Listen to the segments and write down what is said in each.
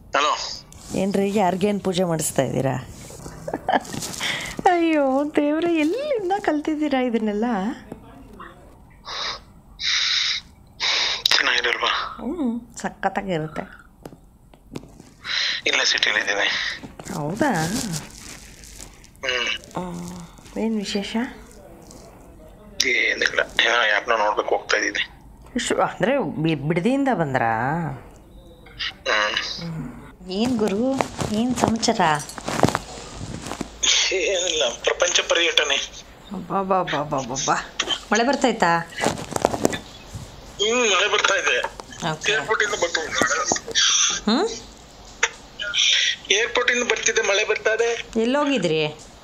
Hello ಏನ್ರಿ ಯಾರಿಗೇನು ಪೂಜೆ ಮಾಡಿಸ್ತಾ ಇದ್ದೀರಾ ಅಯ್ಯೋ ದೇವ್ರೆ ಎಲ್ಲಿಂದ ಕಲ್ತಿದ್ದೀರಾ ಇದನ್ನೆಲ್ಲ ಚೆನ್ನಾಗಿರಲ್ವಾ ಹ್ಞೂ ಸಖತ್ತಾಗಿರುತ್ತೆ ಇಲ್ಲ ಸಿಟಿಲಿದ್ದೀನಿ ಹೌದಾ ಹ್ಮ್ ಏನು ವಿಶೇಷ ಏನಿಲ್ಲ ಯಾಕನ್ನ ನೋಡ್ಬೇಕು ಹೋಗ್ತಾ ಇದ್ದೀನಿ ಇಷ್ಟು ಅಂದರೆ ಬಿಡದಿಯಿಂದ ಬಂದ್ರಾ ಹ್ಮ್ ಏನು ಗುರು ಏನು ಸಮಾಚಾರ ಏನಿಲ್ಲ ಪ್ರಪಂಚ ಪರ್ಯಟನೆ ಬಾಬಾ ಮಳೆ ಬರ್ತಾಯ್ತಾ ಹ್ಮ್ ಮಳೆ ಬರ್ತಾ ಇದೆ ಓಕೆ ಏರ್ಪೋರ್ಟ್ ಇಂದ ಬರ್ತಾ ಹ್ಞೂ ಏರ್ಪೋರ್ಟ್ ಇಂದ ಬರ್ತಿದ್ದೆ ಮಳೆ ಬರ್ತಾ ಇದೆ ಎಲ್ಲೋಗಿದ್ರಿ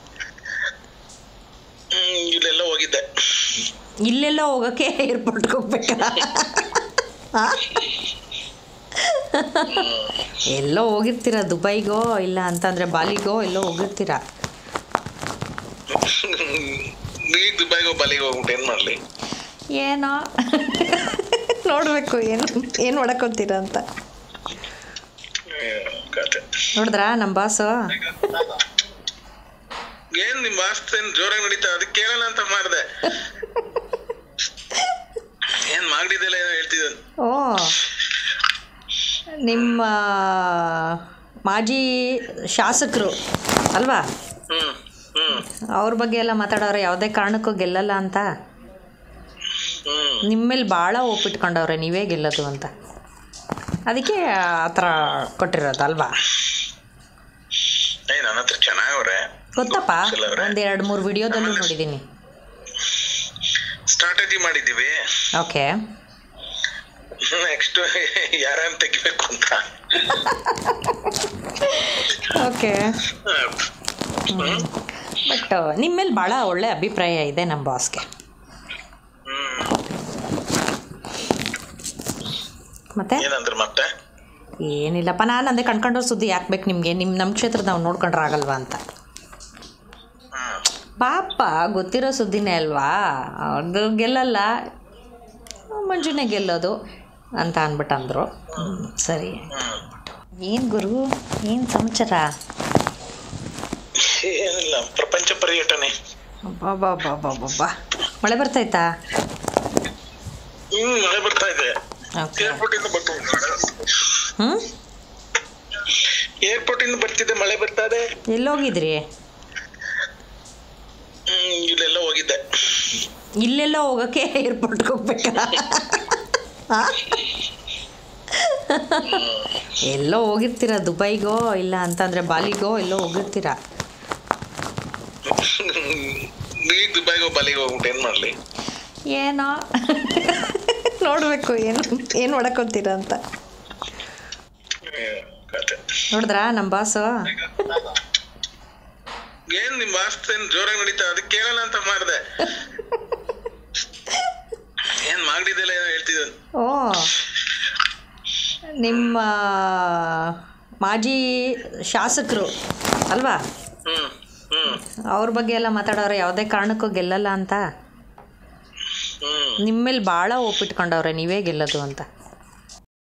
ಹ್ಮ್ ಇಲ್ಲೆಲ್ಲ ಹೋಗಿದ್ದೆ ಇಲ್ಲೆಲ್ಲ ಹೋಗೋಕ್ಕೆ ಏರ್ಪೋರ್ಟ್ಗೆ ಹೋಗ್ಬೇಕಾ ಆ? ಎಲ್ಲೋ ಹೋಗಿರ್ತೀರ ದುಬೈಗೋ ಇಲ್ಲ ಅಂತಂದ್ರೆ ಬಾಲಿಗೋ ಎಲ್ಲೋ ಹೋಗಿರ್ತೀರ ಈಗ ದುಬೈಗೋ ಬಲಿಗೆ ಹೋಗ್ಬಿಟ್ಟು ಏನ್ ಮಾಡ್ಲಿ ಏನೋ ನೋಡಬೇಕು ಏನು ಏನು ಮಾಡಕ್ಕೋತೀರ ಅಂತ ಏನ್ ಕತೆ. ನೋಡಿದ್ರಾ ನಮ್ಮ ಬಾಸು ಏನ್ ನಿಮ್ ವಾಸ್ತು ಏನ್ ಜೋರಾಗಿ ನಡೀತಾ ಅದಕ್ಕೆ ಕೇಳೋಣ ಅಂತ ಮಾಡ್ದೆ ಏನ್ ಮಾಗಡಿದೆಲ್ಲ ಏನೋ ಹೇಳ್ತಿದ್ದ ಓ ನಿಮ್ಮ ಮಾಜಿ ಶಾಸಕರು ಅಲ್ವಾ ಹ್ಮ್ ಹ್ಮ್ ಅವ್ರ ಬಗ್ಗೆ ಎಲ್ಲ ಮಾತಾಡೋರು ಯಾವುದೇ ಕಾರಣಕ್ಕೂ ಗೆಲ್ಲಲ್ಲ ಅಂತ ಹ್ಮ್ ನಿಮ್ಮ ಮೇಲೆ ಭಾಳ ಒಪ್ಪಿಟ್ಕೊಂಡವ್ರೆ ನೀವೇ ಗೆಲ್ಲೋದು ಅಂತ ಅದಕ್ಕೆ ಆ ಥರ ಕೊಟ್ಟಿರೋದು ಅಲ್ವಾ ಏ ನನ್ನ ಹತ್ರ ಚೆನ್ನಾಗವ್ರೆ ಗೊತ್ತಪ್ಪ ಒಂದು ಎರಡು ಮೂರು ವಿಡಿಯೋದಲ್ಲೂ ನೋಡಿದ್ದೀನಿ ಸ್ಟ್ರಾಟಜಿ ಮಾಡಿದೀವಿ ಓಕೆ ನೆಕ್ಸ್ಟ್ ಯಾರನ್ನ ತೆಗಿಬೇಕು ಅಂತ ಓಕೆ ಬಟ್ ನಿಮ್ಮ ಮೇಲೆ ಭಾಳ ಒಳ್ಳೆ ಅಭಿಪ್ರಾಯ ಇದೆ ನಮ್ಮ ಬಾಸ್ಗೆ ಹ್ಮ್ ಮತ್ತೆ ಏನಂದ್ರೆ ಮತ್ತೆ ಏನಿಲ್ಲಪ್ಪ ನಾನು ಅಂದೆ ಕಣ್ಕೊಂಡವ್ರ ಸುದ್ದಿ ಯಾಕೆ ಬೇಕು ನಿಮಗೆ ನಿಮ್ಮ ನಮ್ಮ ಕ್ಷೇತ್ರದ ನಾವು ನೋಡ್ಕೊಂಡ್ರೆ ಆಗಲ್ವಾ ಅಂತ ಹ್ಮ್ ಪಾಪ ಗೊತ್ತಿರೋ ಸುದ್ದಿನೇ ಅಲ್ವಾ ಅವ್ರದ್ದು ಗೆಲ್ಲಲ್ಲ ಮಂಜುನೇ ಗೆಲ್ಲೋದು ಅಂತ ಅಂದ್ಬಿಟ್ಟು ಅಂದರು ಸರಿ ಹ್ಮ್ ಏನು ಗುರು ಏನು ಸಮಾಚಾರ ಏನಿಲ್ಲ ಪ್ರಪಂಚ ಪರ್ಯಟನೆ ಬಾಬಾ ಮಳೆ ಬರ್ತಾಯ್ತಾ ಹ್ಮ್ ಮಳೆ ಬರ್ತಾ ಇದೆ ಓಕೆ ಏರ್ಪೋರ್ಟ್ ಇಂದ ಬರ್ತಾ ಹ್ಞೂ ಏರ್ಪೋರ್ಟ್ ಇಂದ ಬರ್ತಿದ್ದೆ ಮಳೆ ಬರ್ತಾ ಇದೆ ಎಲ್ಲೋಗಿದ್ರಿ ಹ್ಮ್ ಇಲ್ಲೆಲ್ಲ ಹೋಗಿದ್ದೆ ಇಲ್ಲೆಲ್ಲ ಹೋಗೋಕ್ಕೆ ಏರ್ಪೋರ್ಟ್ಗೆ ಹೋಗ್ಬೇಕಾ ಆ? ಎಲ್ಲೋ ಹೋಗಿರ್ತೀರ ದುಬೈಗೋ ಇಲ್ಲ ಅಂತಂದ್ರೆ ಬಾಲಿಗೋ ಎಲ್ಲೋ ಹೋಗಿರ್ತೀರ ಈಗ ದುಬೈಗೋ ಬಲಿಗೆ ಹೋಗ್ಬಿಟ್ಟು ಏನ್ ಮಾಡ್ಲಿ ಏನೋ ನೋಡಬೇಕು ಏನು ಏನು ಮಾಡಕ್ಕೋತೀರ ಅಂತ ಏನ್ ಕತೆ. ನೋಡಿದ್ರಾ ನಮ್ಮ ಬಾಸು ಏನ್ ನಿಮ್ ವಾಸ್ತು ಏನ್ ಜೋರಾಗಿ ನಡೀತಾ ಅದಕ್ಕೆ ಕೇಳೋಣ ಅಂತ ಮಾಡ್ದೆ ಏನ್ ಮಾಗಡಿದೆಲ್ಲ ಏನೋ ಹೇಳ್ತಿದ್ದ ಓ ನಿಮ್ಮ ಮಾಜಿ ಶಾಸಕರು ಅಲ್ವಾ ಹ್ಮ್ ಹ್ಮ್ ಅವ್ರ ಬಗ್ಗೆ ಎಲ್ಲ ಮಾತಾಡೋರು ಯಾವುದೇ ಕಾರಣಕ್ಕೂ ಗೆಲ್ಲಲ್ಲ ಅಂತ ಹ್ಮ್ ನಿಮ್ಮ ಮೇಲೆ ಭಾಳ ಒಪ್ಪಿಟ್ಕೊಂಡವ್ರೆ ನೀವೇ ಗೆಲ್ಲೋದು ಅಂತ